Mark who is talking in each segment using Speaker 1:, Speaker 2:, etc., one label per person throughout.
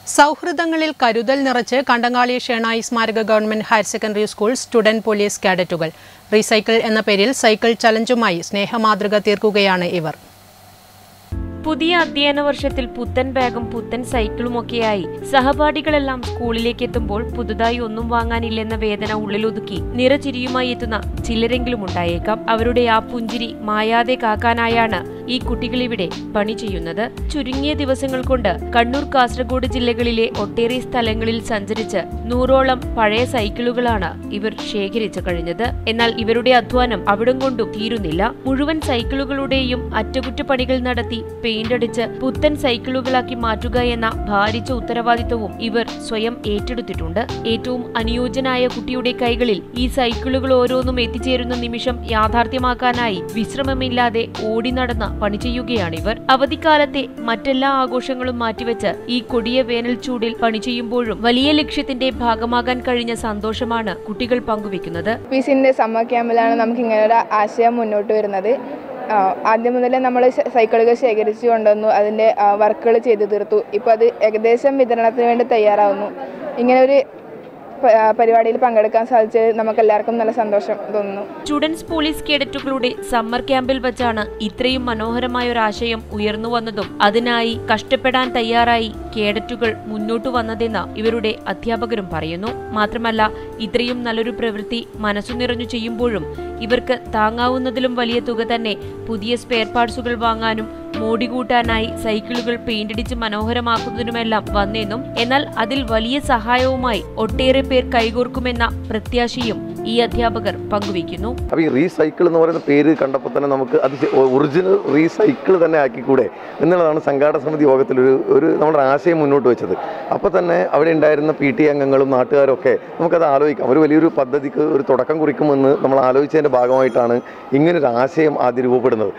Speaker 1: സൗഹൃദങ്ങളിൽ കരുതൽ നിറച്ച് കണ്ടങ്ങാളി ഷേണായി സ്മാരക government higher secondary school student police കാഡറ്റുകൾ റീസൈക്കിൾ എന്ന പേരിൽ സൈക്കിൾ ചലഞ്ചുമായി സ്നേഹമാതൃക തീർക്കുകയാണ് ഇവർ
Speaker 2: പുതിയ അധ്യയന വർഷത്തിൽ പുത്തൻ ബാഗും പുത്തൻ സൈക്കിളുമൊക്കെയായി സഹപാഠികളെല്ലാം സ്കൂളിലേക്ക് എത്തുമ്പോൾ പുതുതായി ഒന്നും വാങ്ങാനില്ലെന്ന വേദന ഉള്ളിലൊതുക്കി നിറചിരിയുമായി എത്തുന്ന ചിലരെങ്കിലും ഉണ്ടായേക്കാം അവരുടെ ആ പുഞ്ചിരി മായാതെ കാക്കാനായാണ് ഈ കുട്ടികൾ ഇവിടെ പണി ചെയ്യുന്നത് ചുരുങ്ങിയ ദിവസങ്ങൾ കൊണ്ട് കണ്ണൂർ കാസർഗോഡ് ജില്ലകളിലെ ഒട്ടേറെ സ്ഥലങ്ങളിൽ സഞ്ചരിച്ച് നൂറോളം പഴയ സൈക്കിളുകളാണ് ഇവർ ശേഖരിച്ചു കഴിഞ്ഞത് എന്നാൽ ഇവരുടെ അധ്വാനം അവിടം കൊണ്ടും തീരുന്നില്ല മുഴുവൻ സൈക്കിളുകളുടെയും അറ്റകുറ്റപ്പണികൾ നടത്തി പെയിന്റ് അടിച്ച് പുത്തൻ സൈക്കിളുകളാക്കി മാറ്റുക എന്ന ഭാരിച്ച ഉത്തരവാദിത്വവും ഇവർ സ്വയം ഏറ്റെടുത്തിട്ടുണ്ട് ഏറ്റവും അനുയോജ്യനായ കുട്ടിയുടെ കൈകളിൽ ഈ സൈക്കിളുകൾ ഓരോന്നും എത്തിച്ചേരുന്ന നിമിഷം യാഥാർത്ഥ്യമാക്കാനായി വിശ്രമമില്ലാതെ ഓടി നടന്ന് പണി ചെയ്യുകയാണ് ഇവർ അവധിക്കാലത്തെ മറ്റെല്ലാ ആഘോഷങ്ങളും മാറ്റിവെച്ച് ഈ കൊടിയ വേനൽ ചൂടിൽ പണി ചെയ്യുമ്പോഴും വലിയ ലക്ഷ്യത്തിന്റെ ഭാഗമാകാൻ കഴിഞ്ഞ സന്തോഷമാണ് കുട്ടികൾ പങ്കുവെക്കുന്നത്
Speaker 3: പി സിൻ്റെ സമ്മർ ക്യാമ്പിലാണ് നമുക്ക് ഇങ്ങനെ ഒരു ആശയം മുന്നോട്ട് വരുന്നത് ആ, ആദ്യം മുതലേ നമ്മൾ സൈക്കിളുകൾ ശേഖരിച്ചു കൊണ്ടുവന്നു അതിൻ്റെ വർക്കുകൾ ചെയ്തു തീർത്തു ഇപ്പോൾ അത് ഏകദേശം വിതരണത്തിന് വേണ്ടി തയ്യാറാവുന്നു ഇങ്ങനെ ഒരു പ- ആ, പരിപാടിയിൽ പങ്കെടുക്കാൻ സാധിച്ചത് നമുക്ക് എല്ലാവർക്കും നല്ല സന്തോഷം തോന്നുന്നു
Speaker 2: സ്റ്റുഡൻസ് പോലീസ് കേഡറ്റുകളുടെ സമ്മർ ക്യാമ്പിൽ വെച്ചാണ് ഇത്രയും മനോഹരമായ ഒരു ആശയം ഉയർന്നു വന്നതും അതിനായി കഷ്ടപ്പെടാൻ തയ്യാറായി കേഡറ്റുകൾ മുന്നോട്ടു വന്നതെന്ന് ഇവരുടെ അധ്യാപകരും പറയുന്നു മാത്രമല്ല ഇത്രയും നല്ലൊരു പ്രവൃത്തി മനസ്സു നിറഞ്ഞു ചെയ്യുമ്പോഴും ഇവർക്ക് താങ്ങാവുന്നതിലും വലിയ തുക തന്നെ പുതിയ സ്പെയർ പാർട്സുകൾ വാങ്ങാനും മോടി കൂട്ടാനായി സൈക്കിളുകൾ പെയിന്റടിച്ച് മനോഹരമാക്കുന്നതിനുമെല്ലാം വന്നെന്നും എന്നാൽ അതിൽ വലിയ സഹായവുമായി ഒട്ടേറെ പേർ കൈകോർക്കുമെന്ന പ്രത്യാശയും ഈ അധ്യാപകർ പങ്കുവയ്ക്കുന്നു
Speaker 4: അപ്പോൾ ഈ റീസൈക്കിൾ എന്ന് പറയുന്ന പേര് കണ്ടപ്പോൾ തന്നെ നമുക്ക് അത് ഒറിജിനൽ റീസൈക്കിൾ തന്നെ ആക്കിക്കൂടെ എന്നുള്ളതാണ് സംഘാടക സമിതി യോഗത്തിൽ ഒരു ഒരു നമ്മുടെ ആശയം മുന്നോട്ട് വെച്ചത് അപ്പോൾ തന്നെ അവിടെ ഉണ്ടായിരുന്ന പി ടി അംഗങ്ങളും നാട്ടുകാരും ഒക്കെ നമുക്കത് ആലോചിക്കാം ഒരു വലിയൊരു പദ്ധതിക്ക് ഒരു തുടക്കം കുറിക്കുമെന്ന് നമ്മൾ ആലോചിച്ചതിൻ്റെ ഭാഗമായിട്ടാണ് ഇങ്ങനൊരു ആശയം ആദ്യം രൂപപ്പെടുന്നത്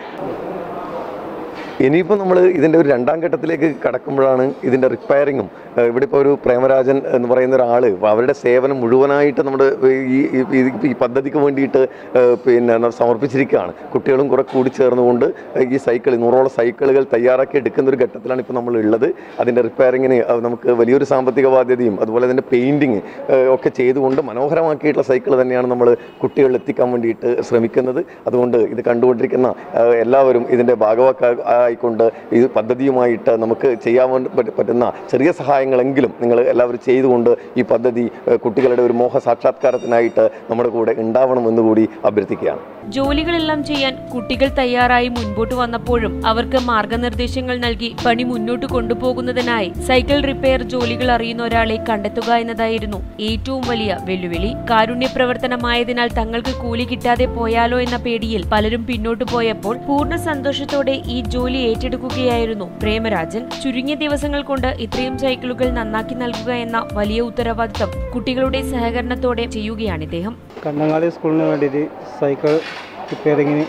Speaker 4: ഇനിയിപ്പോൾ നമ്മൾ ഇതിൻ്റെ ഒരു രണ്ടാം ഘട്ടത്തിലേക്ക് കടക്കുമ്പോഴാണ് ഇതിൻ്റെ റിപ്പയറിങ്ങും ഏഹ് ഇവിടെ ഇപ്പോൾ ഒരു പ്രേമരാജൻ എന്ന് പറയുന്ന ഒരാൾ അവരുടെ സേവനം മുഴുവനായിട്ട് നമ്മുടെ ഈ ഈ- ഈ- ഈ പദ്ധതിക്ക് വേണ്ടിയിട്ട് ഏഹ് പിന്നെ ന- സമർപ്പിച്ചിരിക്കുകയാണ് കുട്ടികളും കുറെ കൂടി ചേർന്നുകൊണ്ട് ഈ സൈക്കിൾ നൂറോളം സൈക്കിളുകൾ തയ്യാറാക്കി എടുക്കുന്ന ഒരു ഘട്ടത്തിലാണ് ഇപ്പോൾ നമ്മൾ ഉള്ളത് അതിൻ്റെ റിപ്പയറിങ്ങിന് അത് നമുക്ക് വലിയൊരു സാമ്പത്തിക ബാധ്യതയും അതുപോലെ അതിൻ്റെ പെയിൻറ്റിങ് ഒക്കെ ചെയ്തുകൊണ്ട് മനോഹരമാക്കിയിട്ടുള്ള സൈക്കിൾ തന്നെയാണ് നമ്മൾ കുട്ടികളിൽ എത്തിക്കാൻ വേണ്ടിയിട്ട് ശ്രമിക്കുന്നത് അതുകൊണ്ട് ഇത് കണ്ടുകൊണ്ടിരിക്കുന്ന ഏഹ് എല്ലാവരും ഇതിൻ്റെ ഭാഗവാക്ക ആയിക്കൊണ്ട് ഈ പദ്ധതിയുമായിട്ട് നമുക്ക് ചെയ്യാൻ വേണ്ടി പറ്റ- പറ്റുന്ന ചെറിയ സഹായങ്ങളെങ്കിലും നിങ്ങൾ എല്ലാവരും ചെയ്തുകൊണ്ട് ഈ പദ്ധതി ഏഹ് കുട്ടികളുടെ ഒരു മോഹ സാക്ഷാത്കാരത്തിനായിട്ട് നമ്മുടെ കൂടെ ഉണ്ടാവണമെന്ന് കൂടി അഭ്യർത്ഥിക്കുകയാണ്
Speaker 2: ജോലികളെല്ലാം ചെയ്യാൻ കുട്ടികൾ തയ്യാറായി മുൻപോട്ട് വന്നപ്പോഴും അവർക്ക് മാർഗനിർദ്ദേശങ്ങൾ നൽകി പണി മുന്നോട്ട് കൊണ്ടുപോകുന്നതിനായി സൈക്കിൾ റിപ്പയർ ജോലികൾ അറിയുന്ന ഒരാളെ കണ്ടെത്തുക എന്നതായിരുന്നു ഏറ്റവും വലിയ വെല്ലുവിളി കാരുണ്യ പ്രവർത്തനമായതിനാൽ തങ്ങൾക്ക് കൂലി കിട്ടാതെ പോയാലോ എന്ന പേടിയിൽ പലരും പിന്നോട്ടു പോയപ്പോൾ പൂർണ്ണ സന്തോഷത്തോടെ ഈ ജോലി ഏറ്റെടുക്കുകയായിരുന്നു പ്രേമരാജൻ ചുരുങ്ങിയ ദിവസങ്ങൾ കൊണ്ട് ഇത്രയും സൈക്കിളുകൾ നന്നാക്കി നൽകുക എന്ന വലിയ ഉത്തരവാദിത്തം കുട്ടികളുടെ സഹകരണത്തോടെ ചെയ്യുകയാണ് ഇദ്ദേഹം
Speaker 5: കണ്ണങ്ങാടി സ്കൂളിന് വേണ്ടിയിട്ട് സൈക്കിൾ റിപ്പയറിങ്ങിന്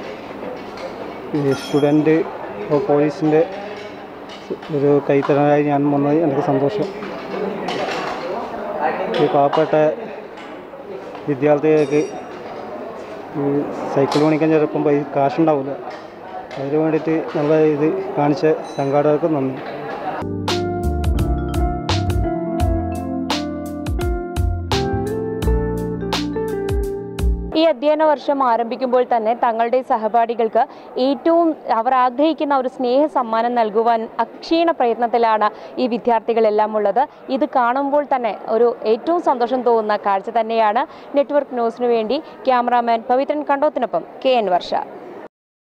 Speaker 5: സ്റ്റുഡൻറ്റ് പോലീസിൻ്റെ ഒരു കൈത്തറനായി ഞാൻ വന്നത് എനിക്ക് സന്തോഷം ഈ പാവപ്പെട്ട വിദ്യാർത്ഥികൾക്ക് ഈ സൈക്കിൾ മേടിക്കാൻ ചിലപ്പം പൈ കാശുണ്ടാവില്ല അതിന് വേണ്ടിയിട്ട് നല്ല ഇത് കാണിച്ച സംഘാടകർക്ക് നന്ദി
Speaker 2: ഈ അധ്യയന വർഷം ആരംഭിക്കുമ്പോൾ തന്നെ തങ്ങളുടെ സഹപാഠികൾക്ക് ഏറ്റവും അവർ ആഗ്രഹിക്കുന്ന ഒരു സ്നേഹ സമ്മാനം നൽകുവാൻ അക്ഷീണ പ്രയത്നത്തിലാണ് ഈ വിദ്യാർത്ഥികളെല്ലാം ഉള്ളത് ഇത് കാണുമ്പോൾ തന്നെ ഒരു ഏറ്റവും സന്തോഷം തോന്നുന്ന കാഴ്ച തന്നെയാണ് നെറ്റ്വർക്ക് ന്യൂസിനു വേണ്ടി ക്യാമറാമാൻ പവിത്രൻ കണ്ടോത്തിനൊപ്പം കെ എൻ വർഷ